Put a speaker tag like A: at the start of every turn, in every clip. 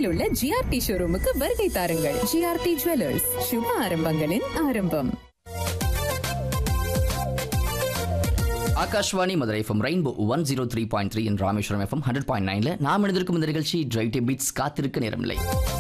A: அருகில் உள்ள ஜிஆர்டி ஷோரூமுக்கு வருகை தாருங்கள் ஜிஆர்டி ஜுவல்லர்ஸ் சுப ஆரம்பங்களின் ஆரம்பம்
B: Akashvani Madurai FM rainbow one zero three point three Rameswaram FM hundred point நைன்ல நாம் எழுந்திருக்கும் இந்த நிகழ்ச்சி டிரைவ் பீட்ஸ் காத்திருக்க நேரமில்லை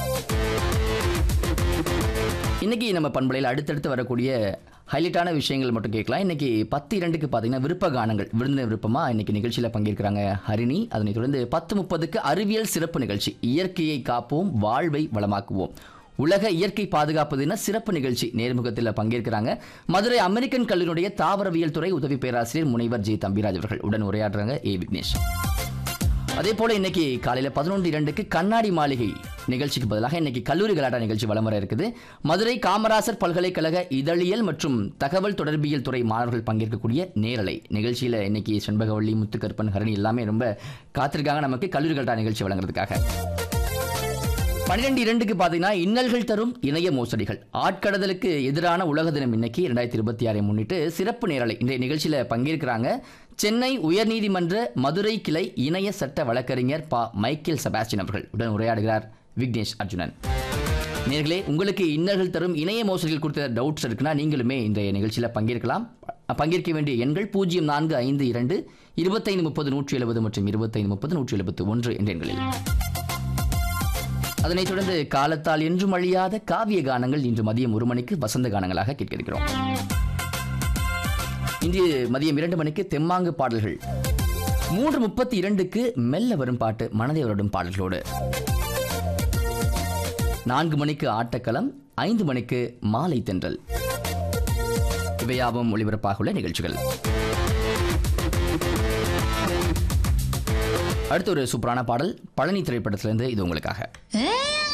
B: இன்னைக்கு நம்ம பண்பலையில் அடுத்தடுத்து வரக்கூடிய ஹைலைட்டான விஷயங்கள் மட்டும் கேட்கலாம் இன்னைக்கு பத்து இரண்டுக்கு பார்த்தீங்கன்னா விருப்ப கானங்கள் விருந்தினர் விருப்பமா இன்னைக்கு நிகழ்ச்சியில் பங்கேற்கிறாங்க ஹரிணி அதனைத் தொடர்ந்து பத்து முப்பதுக்கு அறிவியல் சிறப்பு நிகழ்ச்சி இயற்கையை காப்போம் வாழ்வை வளமாக்குவோம் உலக இயற்கை பாதுகாப்பு தின சிறப்பு நிகழ்ச்சி நேர்முகத்தில் பங்கேற்கிறாங்க மதுரை அமெரிக்கன் கல்லூரியுடைய தாவரவியல் துறை உதவி பேராசிரியர் முனைவர் ஜி தம்பிராஜ் அவர்கள் உடன் உரையாடுறாங்க ஏ விக்னேஷ் அதே போல இன்னைக்கு காலையில பதினொன்று இரண்டுக்கு கண்ணாடி மாளிகை நிகழ்ச்சிக்கு பதிலாக இன்னைக்கு கல்லூரி கலாட்டா நிகழ்ச்சி வலம் வர இருக்குது மதுரை காமராசர் பல்கலைக்கழக இதழியல் மற்றும் தகவல் தொடர்பியல் துறை மாணவர்கள் பங்கேற்கக்கூடிய நேரலை நிகழ்ச்சியில இன்னைக்கு செண்பகவள்ளி முத்துக்கருப்பன் ஹரணி எல்லாமே ரொம்ப காத்திருக்காங்க நமக்கு கல்லூரி கலாட்டா நிகழ்ச்சி வழங்குறதுக்காக பன்னிரெண்டு இரண்டுக்கு பார்த்தீங்கன்னா இன்னல்கள் தரும் இணைய மோசடிகள் ஆட்கடத்தலுக்கு எதிரான உலக தினம் இன்னைக்கு ரெண்டாயிரத்தி இருபத்தி ஆறை முன்னிட்டு சிறப்பு நேரலை இன்றைய நிகழ்ச்சியில் பங்கேற்கிறாங்க சென்னை உயர்நீதிமன்ற மதுரை கிளை இணைய சட்ட வழக்கறிஞர் பா மைக்கேல் செபாஸ்டின் அவர்கள் உடன் உரையாடுகிறார் விக்னேஷ் அர்ஜுனன் நேர்களே உங்களுக்கு இன்னல்கள் தரும் இணைய மோசடிகள் குறித்த டவுட்ஸ் இருக்குன்னா நீங்களுமே இந்த நிகழ்ச்சியில் பங்கேற்கலாம் பங்கேற்க வேண்டிய எண்கள் பூஜ்ஜியம் நான்கு ஐந்து இரண்டு இருபத்தைந்து முப்பது நூற்றி எழுபது மற்றும் இருபத்தைந்து முப்பது நூற்றி எழுபத்து ஒன்று என்ற எண்களில் அதனைத் தொடர்ந்து காலத்தால் என்றும் அழியாத காவிய கானங்கள் இன்று மதியம் ஒரு மணிக்கு வசந்த கானங்களாக கேட்க இருக்கிறோம் இன்று மதியம் இரண்டு மணிக்கு தெம்மாங்கு பாடல்கள் மூன்று முப்பத்தி இரண்டுக்கு மெல்ல வரும் பாட்டு மனதை வருடும் பாடல்களோடு நான்கு மணிக்கு ஆட்டக்களம் ஐந்து மணிக்கு மாலை தென்றல் இவையாவும் ஒளிபரப்பாக உள்ள நிகழ்ச்சிகள் அடுத்த ஒரு சூப்பரான பாடல் பழனி திரைப்படத்திலிருந்து இது உங்களுக்காக
C: ஏ